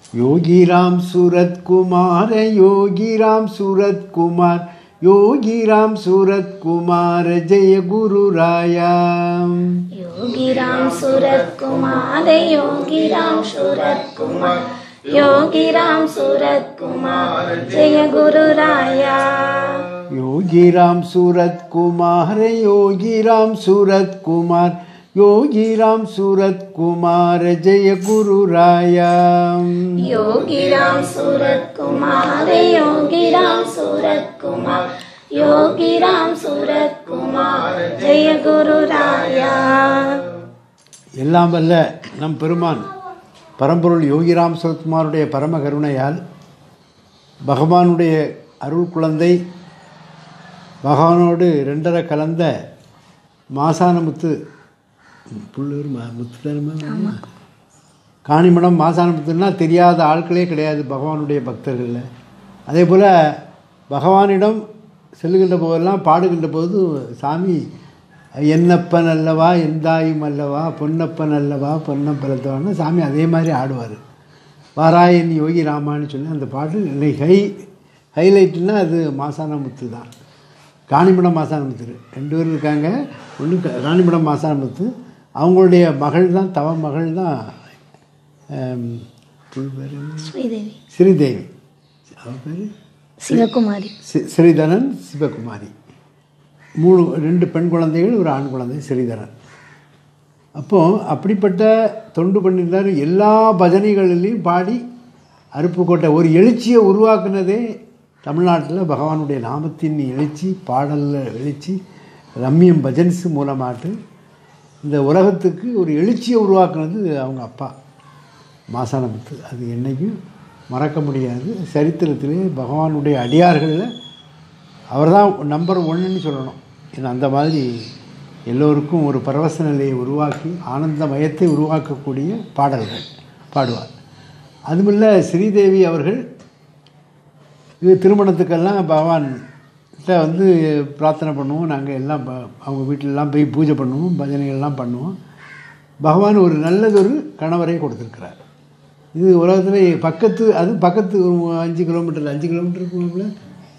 योगीराम सूरत कुमार योगीराम सूरत कुमार योगीराम सूरत कुमार जय गुरु राया योगी राम सूरत कुमार योगी राम सूरत कुमार योगी राम सूरत कुमार जय गुरु राया योगीराम सूरत कुमार योगीराम सूरत कुमार योगीराम सूरत कुमार जय गुरु राया योगी राम सूरत कुमार योगी राम सूरत कुमार योगी राम सूरत कुमार जय गुरु राया எல்லாம் வல்ல நம் பெருமான் பரம்பொருள் யோகிராம் சுரத்குமாருடைய பரம கருணையால் பகவானுடைய அருள் குழந்தை பகவானோடு ரெண்டரை கலந்த மாசானமுத்து புள்ளூர் மா முத்து தானே காணிமடம் மாசானமுத்துன்னா தெரியாத ஆட்களே கிடையாது பகவானுடைய பக்தர்களில் அதே போல் பகவானிடம் செல்லுகின்ற போதெல்லாம் பாடுகின்ற போது சாமி என்னப்பன் அல்லவா எந்தாயும் அல்லவா பொன்னப்பன் அல்லவா பொன்னப்பலத்தவான்னு சாமி அதே மாதிரி ஆடுவார் வாராயன் யோகி ராமான்னு சொல்லி அந்த பாட்டு இன்னைக்கு ஹை ஹைலைட்னா அது மாசானமுத்து தான் காணிமடம் மாசானமுத்து ரெண்டு பேர் இருக்காங்க ஒன்று காணிமடம் மாசானமுத்து அவங்களுடைய மகள் தான் தவ மகள் தான் ஆம், புல் பேர் என்ன? ஸ்ரீதேவி ஸ்ரீதேவி அவள் பேர் சிவகுமாரி சி- ஸ்ரீதரன் சிவகுமாரி மூணு ரெண்டு பெண் குழந்தைகள் ஒரு ஆண் குழந்தை ஸ்ரீதரன் அப்போது அப்படிப்பட்ட தொண்டு பண்ணியிருந்தார் எல்லா பஜனைகளிலையும் பாடி அருப்புக்கோட்டை ஒரு எழுச்சியை உருவாக்குனதே தமிழ்நாட்டில் பகவானுடைய நாமத்தின் எழுச்சி பாடலில் எழுச்சி ரம்மியம் பஜன்ஸ் மூலமாட்டு இந்த உலகத்துக்கு ஒரு எழுச்சியை உருவாக்குனது அவங்க அப்பா மாசானமுத்து அது என்றைக்கும் மறக்க முடியாது சரித்திரத்திலே பகவானுடைய அடியார்களில் அவர் தான் நம்பர் ஒன்றுன்னு சொல்லணும் ஏன்னா அந்த மாதிரி எல்லோருக்கும் ஒரு பரவச நிலையை உருவாக்கி ஆனந்த மயத்தை உருவாக்கக்கூடிய பாடல்கள் பாடுவார் அதுமில்ல ஸ்ரீதேவி அவர்கள் இது திருமணத்துக்கெல்லாம் பகவான் கிட்ட வந்து பிரார்த்தனை பண்ணுவோம் நாங்கள் எல்லாம் ப- அவங்க வீட்டிலலாம் போய் பூஜை பண்ணுவோம் பஜனைகள்லாம் பண்ணுவோம் பகவான் ஒரு நல்லதொரு கணவரை கொடுத்துருக்கிறார் இது உலகத்தில் பக்கத்து அது பக்கத்து ஒரு அஞ்சு கிலோமீட்டர் அஞ்சு கிலோமீட்டர் இருக்கும்ல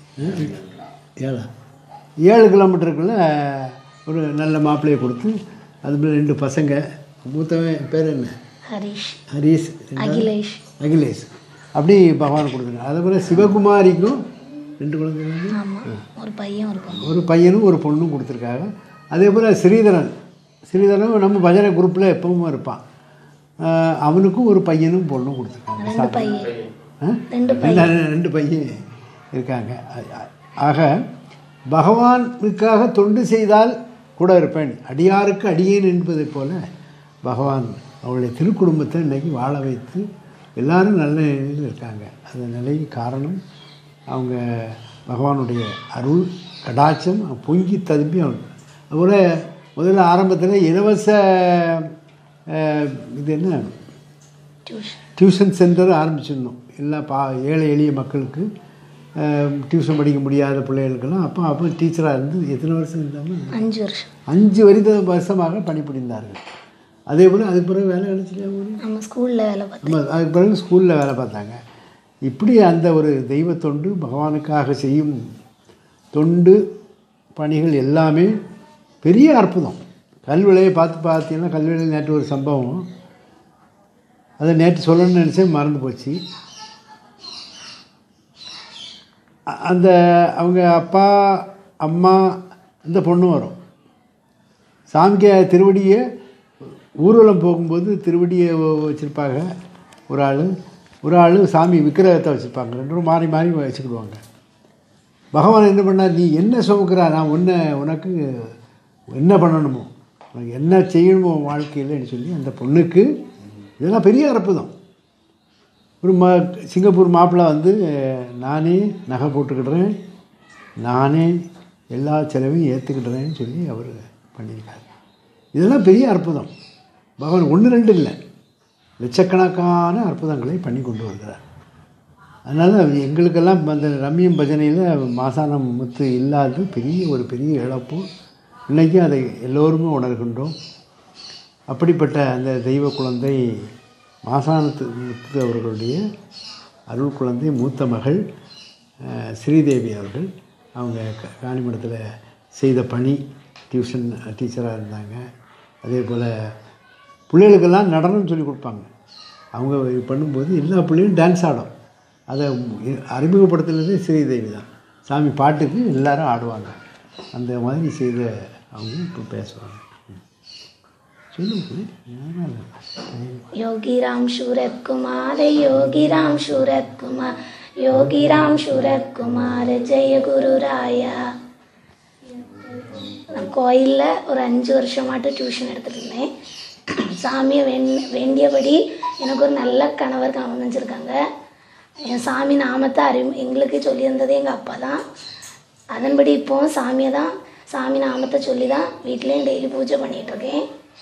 ஏழா ஏழு கிலோமீட்டருக்குள்ள ஒரு நல்ல மாப்பிள்ளையை கொடுத்து அது மேலே ரெண்டு பசங்க மூத்தவன் பேர் என்ன ஹரிஷ் ஹரீஷ் அகிலேஷ் அகிலேஷ் அப்படி பகவான் கொடுத்துருக்காங்க அதே போல் சிவகுமாரிக்கும் ரெண்டு குழந்தைங்க ஆமாம் ஒரு பையன் ஒரு பொண்ணு ஒரு பையனும் ஒரு பொண்ணும் கொடுத்துருக்காங்க அதே போல் ஸ்ரீதரன் ஸ்ரீதரன் நம்ம பஜனை குரூப்பில் எப்பவும் இருப்பான் ஆஹ் அவனுக்கும் ஒரு பையனும் பொண்ணும் கொடுத்துருக்காங்க ரெண்டு பையன் ஆ? ரெண்டு ரெண்டு ரெண்டு பையன் இருக்காங்க அ- அ- ஆக பகவானுக்காக தொண்டு செய்தால் கூட இருப்பேன் அடியாருக்கு அடியேன் என்பதைப் போல பகவான் அவருடைய திருக்குடும்பத்தை இன்னைக்கு வாழ வைத்து எல்லாரும் நல்ல நிலையில் இருக்காங்க அந்த நிலைக்கு காரணம் அவங்க பகவானுடைய அருள் கடாட்சம் பொங்கி ததும்பி அவங்க அதுபோல் முதல்ல ஆரம்பத்தில் இலவச அஹ், இது என்ன டியூஷன் டியூஷன் சென்டர் ஆரம்பிச்சிடணும் எல்லா பா ஏழை எளிய மக்களுக்கு அஹ், டியூஷன் படிக்க முடியாத பிள்ளைகளுக்கெல்லாம் அப்போ அப்போ டீச்சராக இருந்து எத்தனை வருஷம் இருந்தாங்க அஞ்சு வருஷம் அஞ்சு வருட வருஷமாக பணிபுரிந்தார்கள் அதே போல் அதுக்கு பிறகு வேலை கிடைச்சிட்டே நம்ம ஸ்கூலில் வேலை பார்த்தோம் நம்ம அதுக்கு பிறகு ஸ்கூலில் வேலை பார்த்தாங்க இப்படி அந்த ஒரு தெய்வ தொண்டு பகவானுக்காக செய்யும் தொண்டு பணிகள் எல்லாமே பெரிய அற்புதம் கல்விளையை பார்த்து பார்த்தீங்கன்னா கல்விளையில் நேற்று ஒரு சம்பவம் அதை நேற்று சொல்லணும்னு நினச்சேன் மறந்து போச்சு அ- அந்த அவங்க அப்பா அம்மா இந்த பொண்ணு வரும் சாமிக்கு திருவடியை ஊர்வலம் போகும்போது திருவடியை வச்சுருப்பாங்க ஒரு ஆள் ஒரு ஆள் சாமி விக்கிரகத்தை வச்சுருப்பாங்க ரெண்டும் மாறி மாறி வச்சுக்கிடுவாங்க பகவான் என்ன பண்ணார் நீ என்ன சுமக்கிறா நான் உன்னை உனக்கு என்ன பண்ணணுமோ உனக்கு என்ன செய்யணுமோ உன் வாழ்க்கையில்னு சொல்லி அந்த பொண்ணுக்கு இதெல்லாம் பெரிய அற்புதம் ஒரு ம சிங்கப்பூர் மாப்பிள்ளை வந்து நானே நகை போட்டுக்கிடுறேன் நானே எல்லா செலவையும் ஏற்றுக்கிடுறேன்னு சொல்லி அவர் பண்ணியிருக்காரு இதெல்லாம் பெரிய அற்புதம் பகவான் ஒன்று ரெண்டு இல்லை லட்சக்கணக்கான அற்புதங்களை பண்ணி கொண்டு வருகிறார் அதனால் எங்களுக்கெல்லாம் அந்த ரம்மியம் பஜனையில் மாசானம் முத்து இல்லாதது பெரிய ஒரு பெரிய இழப்பு இன்றைக்கும் அதை எல்லோருமே உணர்கின்றோம் அப்படிப்பட்ட அந்த தெய்வ குழந்தை மாசானத்து முத்து அவர்களுடைய அருள் குழந்தை மூத்த மகள் அஹ், ஸ்ரீதேவி அவர்கள் அவங்க க- காணிமடத்தில் செய்த பணி டியூஷன் டீச்சராக இருந்தாங்க அதே போல் பிள்ளைகளுக்கெல்லாம் நடனம் சொல்லி கொடுப்பாங்க அவங்க இது பண்ணும்போது எல்லா பிள்ளையும் டான்ஸ் ஆடும் அதை மு- அறிமுகப்படுத்துனதே ஸ்ரீதேவி தான் சாமி பாட்டுக்கு எல்லாரும் ஆடுவாங்க அந்த மாதிரி செய்த அவங்க இப்போ பேசுவாங்க ம். சொல்லுங்க பிள்ளை. யாரும் இல்லை. योगी राम सूरत कुमार योगी राम सूरत कुमार योगी राम सूरत कुमार जय குரு ராயா நான் கோயிலில் ஒரு அஞ்சு வருஷமாட்டு டியூஷன் எடுத்துட்டு இருந்தேன் சாமியை வேண் வேண்டியபடி எனக்கு ஒரு நல்ல கணவர் அமைஞ்சிருக்காங்க என் சாமி நாமத்தை அறி எங்களுக்கு சொல்லியிருந்தது எங்கள் அப்பா தான் அதன்படி இப்போவும் சாமியை தான் சாமி நாமத்தை சொல்லி தான் வீட்லேயும் டெய்லி பூஜை பண்ணிகிட்ருக்கேன்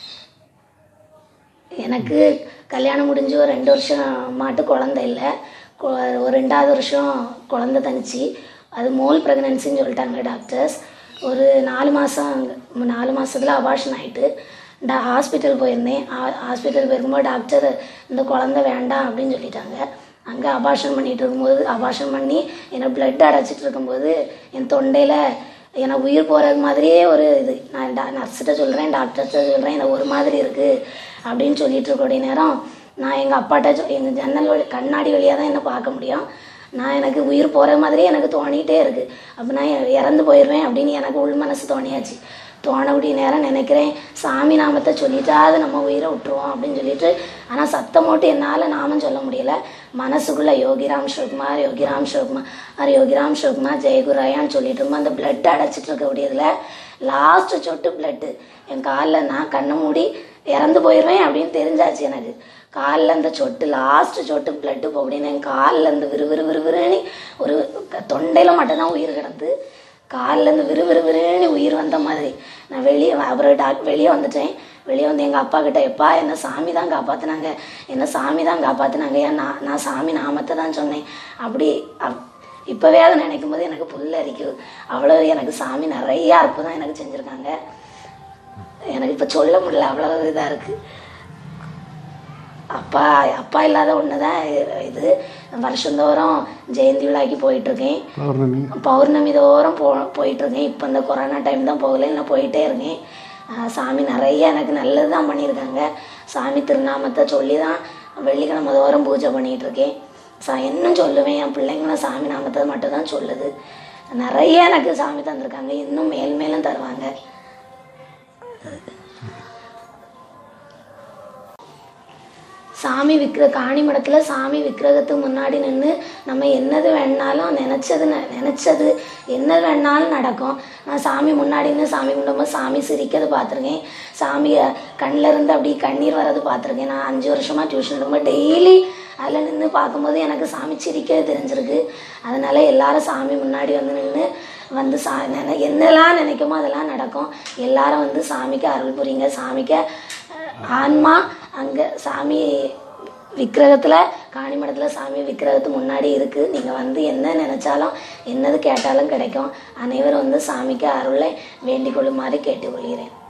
எனக்கு கல்யாணம் முடிஞ்சு ஒரு ரெண்டு வருஷம் மாட்டு குழந்தை இல்லை கொ- ஒரு ரெண்டாவது வருஷம் குழந்தை தனிச்சு அது மோல் ப்ரெக்னன்சின்னு சொல்லிட்டாங்க டாக்டர்ஸ் ஒரு நாலு மாதம் நாலு மாதத்தில் அபார்ஷன் ஆகிட்டு டா ஹாஸ்பிட்டல் போயிருந்தேன் ஹாஸ்பிட்டல் போயிருக்கும்போது டாக்டர் இந்த குழந்தை வேண்டாம் அப்படின்னு சொல்லிட்டாங்க அங்கே அபார்ஷன் பண்ணிகிட்டு இருக்கும்போது அபார்ஷன் பண்ணி என்னை பிளட் அடைச்சிட்டு இருக்கும்போது என் தொண்டையில் எனக்கு உயிர் போகிறது மாதிரியே ஒரு இது நான் டா நர்ஸ்கிட்ட சொல்கிறேன் டாக்டர்கிட்ட சொல்கிறேன் எனக்கு ஒரு மாதிரி இருக்குது அப்படின்னு சொல்லிட்டு இருக்கக்கூடிய நேரம் நான் எங்கள் அப்பாட்ட சொ எங்கள் ஜன்னல் வழி கண்ணாடி வழியாக தான் என்ன பார்க்க முடியும் நான் எனக்கு உயிர் போகிற மாதிரியே எனக்கு தோணிகிட்டே இருக்குது அப்போ நான் இ- இறந்து போயிடுவேன் அப்படின்னு எனக்கு உள் மனசு தோணியாச்சு தோணக்கூடிய நேரம் நினைக்கிறேன் சாமி நாமத்தை சொல்லிட்டாவது நம்ம உயிரை விட்டுருவோம் அப்படின்னு சொல்லிட்டு ஆனால் சத்தம் போட்டு என்னால் நாமம் சொல்ல முடியல மனசுக்குள்ளே யோகிராம் சிவகுமார் யோகிராம் சிவகுமார் அது யோகிராம் சிவகுமார் ஜெயகுராயான்னு சொல்லிட்டு இருக்கும்போது அந்த பிளட் அடைச்சிட்டு இருக்கக்கூடியதில் லாஸ்ட் சொட்டு பிளட்டு என் காலில் நான் கண்ணை மூடி இறந்து போயிடுவேன் அப்படின்னு தெரிஞ்சாச்சு எனக்கு காலில் அந்த சொட்டு லாஸ்ட் சொட்டு பிளட்டு போஅப்படின்னு என் காலில் இருந்து விறு விறு விறுவிறுன்னு ஒரு தொண்டையில் மட்டும்தான் உயிர் கிடந்து காலில் இருந்து விறு விறு விறுன்னு உயிர் வந்த மாதிரி நான் வெளியே அப்புறம் டாக் வெளியே வந்துட்டேன் வெளியே வந்து எங்கள் அப்பா கிட்ட எப்பா என்ன சாமி தான் காப்பாற்றினாங்க என்ன சாமி தான் காப்பாற்றினாங்க ஏன் நான் நான் சாமி நாமத்தை தான் சொன்னேன் அப்படி அப் இப்போவே அதை நினைக்கும் போது எனக்கு புல் அரிக்குது அவ்வளோ எனக்கு சாமி நிறைய அற்புதம் எனக்கு செஞ்சுருக்காங்க எனக்கு இப்போ சொல்ல முடியல அவ்வளோ இதாக இருக்குது அப்பா அப்பா இல்லாத ஒன்று தான் இது வருஷந்தோறும் ஜெயந்தி விழாக்கு போயிட்டுருக்கேன் பௌர்ணமி பௌர்ணமி தோறும் போ போயிட்டுருக்கேன் இப்போ இந்த கொரோனா டைம் தான் போகல நான் போயிட்டே இருக்கேன் ஆஹ் சாமி நிறைய எனக்கு நல்லது தான் பண்ணியிருக்காங்க சாமி திருநாமத்தை சொல்லி தான் வெள்ளிக்கிழமை தோறும் பூஜை பண்ணிகிட்டு இருக்கேன் சா இன்னும் சொல்லுவேன் என் பிள்ளைங்களும் சாமி நாமத்தை மட்டும் தான் சொல்லுது நிறைய எனக்கு சாமி தந்திருக்காங்க இன்னும் மேல் மேலும் தருவாங்க சாமி விக்கிர காணி மடத்துல சாமி விக்கிரகத்துக்கு முன்னாடி நின்று நம்ம என்னது வேணாலும் நினச்சது நினச்சது என்ன வேணாலும் நடக்கும் நான் சாமி முன்னாடி நின்று சாமி கும்பிடும்போது சாமி சிரிக்கிறது பார்த்துருக்கேன் சாமி கண்ணில் இருந்து அப்படி கண்ணீர் வர்றது பார்த்துருக்கேன் நான் அஞ்சு வருஷமாக டியூஷன் எடுக்கும்போது டெய்லி அதில் நின்று பார்க்கும்போது எனக்கு சாமி சிரிக்கிறது தெரிஞ்சிருக்கு அதனால எல்லாரும் சாமி முன்னாடி வந்து நின்று வந்து சா நினை என்னெல்லாம் நினைக்குமோ அதெல்லாம் நடக்கும் எல்லாரும் வந்து சாமிக்கு அருள் புரியுங்க சாமிக்கு ஆன்மா அங்கே சாமி விக்கிரகத்தில் காணிமடத்தில் சாமி விக்கிரகத்து முன்னாடி இருக்குது நீங்கள் வந்து என்ன நினச்சாலும் என்னது கேட்டாலும் கிடைக்கும் அனைவரும் வந்து சாமிக்கு அருளை வேண்டிக் கொள்ளுமாறு கேட்டுக்கொள்கிறேன்